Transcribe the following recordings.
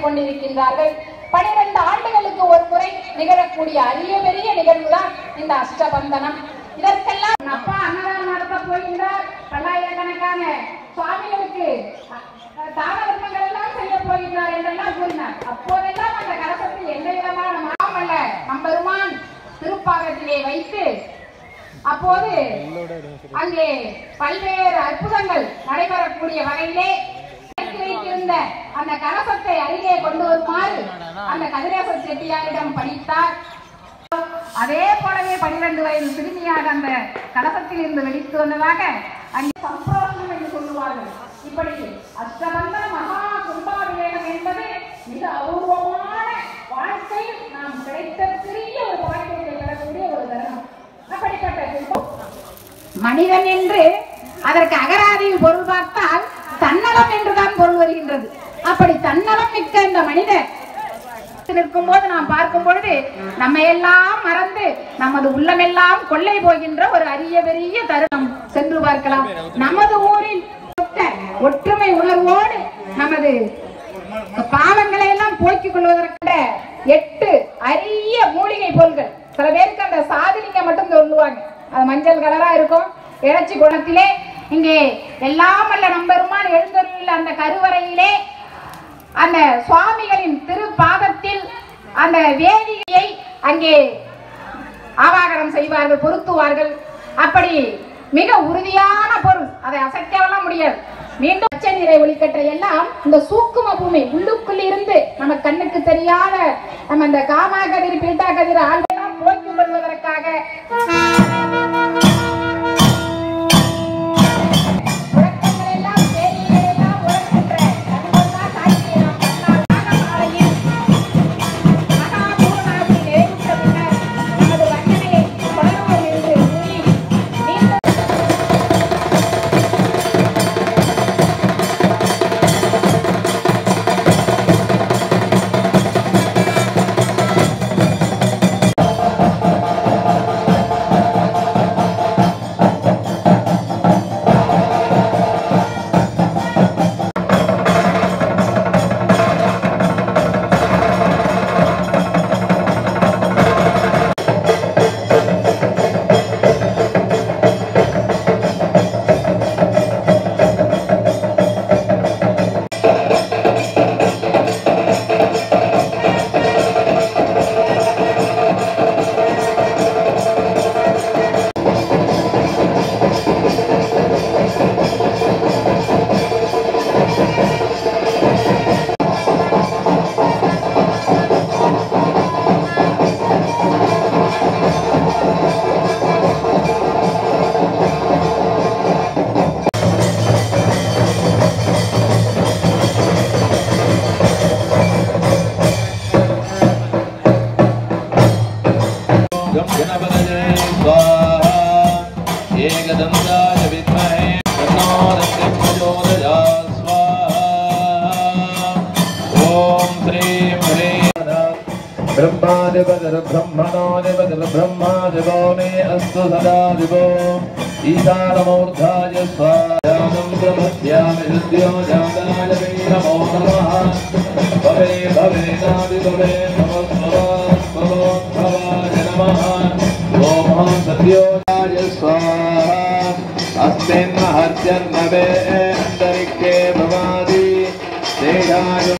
கொண்டிருக்கின்றார்கள் பனிரெண்டு ஆண்டுகளுக்கு ஒரு முறை நிகழக்கூடிய அரிய பெரிய நிகழ்வுதான் இந்த அஷ்டபந்தனம் இதற்கெல்லாம் அப்பா அன்னதானம் நடத்த போகின்றார் பல்லாயிரக்கணக்கான சுவாமிகளுக்கு அ- தான தர்மங்கள் எல்லாம் செய்ய போகின்றார் என்றெல்லாம் கூறினார் அப்போதெல்லாம் அந்த கலசத்தில் எந்த விதமான மாமல்ல நம்பெருமான் திருப்பாகத்திலே வைத்து அப்போது அங்கே பல்வேறு அற்புதங்கள் நடைபெறக்கூடிய வகையிலே வைத்து வைத்திருந்த அந்த கலசத்தை அருகே கொண்டு வருமாறு அந்த கதிரேச செட்டியாரிடம் பணித்தார் அதே போலவே பனிரெண்டு வயது சிறுமியாக அந்த கலசத்தில் இருந்து வெடித்து வந்ததாக அங்கே சம்பிரதாயம் என்று சொல்லுவார்கள் இப்படி அஷ்டபந்தன மகா கும்பாபிஷேகம் என்பது மிக அபூர்வமான வாழ்க்கையில் நாம் கிடைத்த சிறிய ஒரு பாக்கியத்தை பெறக்கூடிய ஒரு தருணம் அப்படிப்பட்ட கும்பம் மனிதன் என்று அதற்கு அகராதியில் பொருள் பார்த்தால் தன்னலம் என்றுதான் பொருள் வருகின்றது அப்படி தன்னலம் மிக்க இந்த மனிதர் நிற்கும் போது நாம் பார்க்கும் பொழுது நம்ம எல்லாம் மறந்து நமது உள்ளமெல்லாம் கொள்ளை போகின்ற ஒரு அரிய பெரிய தருணம் சென்று பார்க்கலாம் நமது ஊரில் ஒத்த ஒற்றுமை உணர்வோடு நமது பாவங்களை எல்லாம் போக்கிக் கொள்வதற்கு எட்டு அரிய மூலிகை பொருள்கள் சில பேருக்கு அந்த சாதிலிங்க மட்டும் சொல்லுவாங்க அது மஞ்சள் கலரா இருக்கும் இறைச்சி குணத்திலே இங்கே எல்லாம் அல்ல நம்பெருமான் எழுந்தருள் அந்த கருவறையிலே அந்த சுவாமிகளின் திருப்பாதத்தில் அந்த வேதியை அங்கே ஆவாகனம் செய்வார்கள் பொருத்துவார்கள் அப்படி மிக உறுதியான பொருள் அதை அசைக்கலாம் முடியாது மீண்டும் பச்சை நிறை ஒளிக்கற்றை எல்லாம் இந்த சூக்கும பூமி உள்ளுக்குள் இருந்து நம்ம கண்ணுக்கு தெரியாத நம்ம இந்த காமா கதிர் பீட்டா கதிர் ஆள்கெல்லாம் போக்கிக் கொள்வதற்காக உறக்கங்கள் எல்லாம் தேனிகள் எல்லாம் உறக்கின்ற கண்கொள்ளா காட்சியை நாம் கண்ணால் நாகமாலையில் மகாபூர்ணாதி நிறைவுற்ற பின்னர் நமது வஞ்சனையை தொடருவோம் என்று கூறி மீண்டும் गणपतये स्वाहा एकदन्ताय विद्महे तन्नो दन्तिः प्रचोदयात् स्वाहा ॐ श्रीं ह्रीं ब्रह्मादिपतिर्ब्रह्मणोदिपतिर्ब्रह्मादिपो मे अस्तु सदा दिवो ईशानमूर्धाय स्वायानं प्रमध्यामि हृद्यो जाताय वै नमो नमः भवे भवेनादिभवे भवस्वभवोद्भवाय नमः ॐ सत्योजाय स्वाहा अस्मिन्महत्यन्नवे अन्तरिक्षे भवादि तेजाय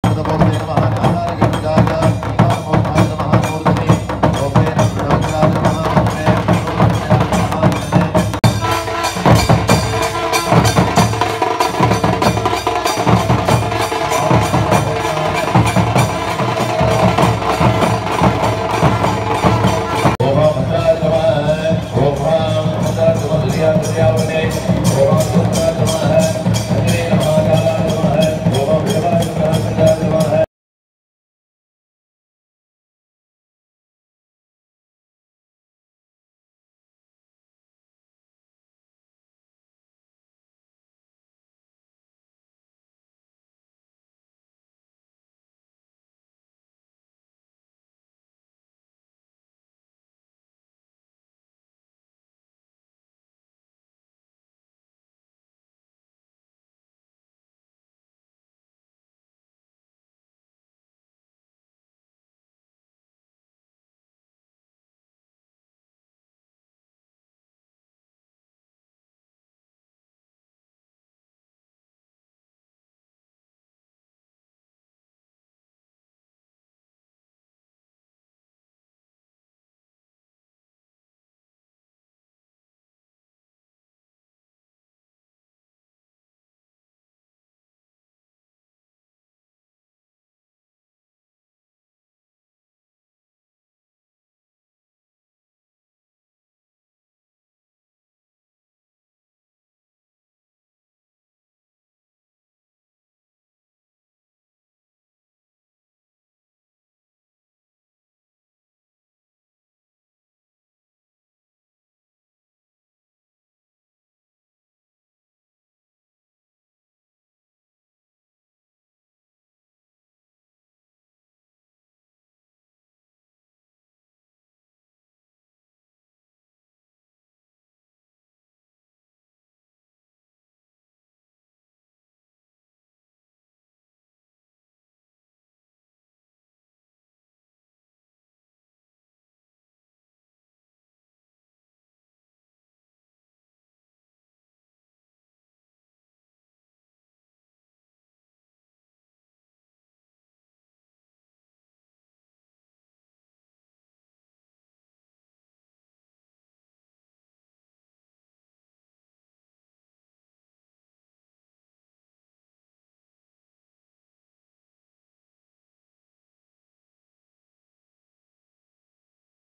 பிரதமர்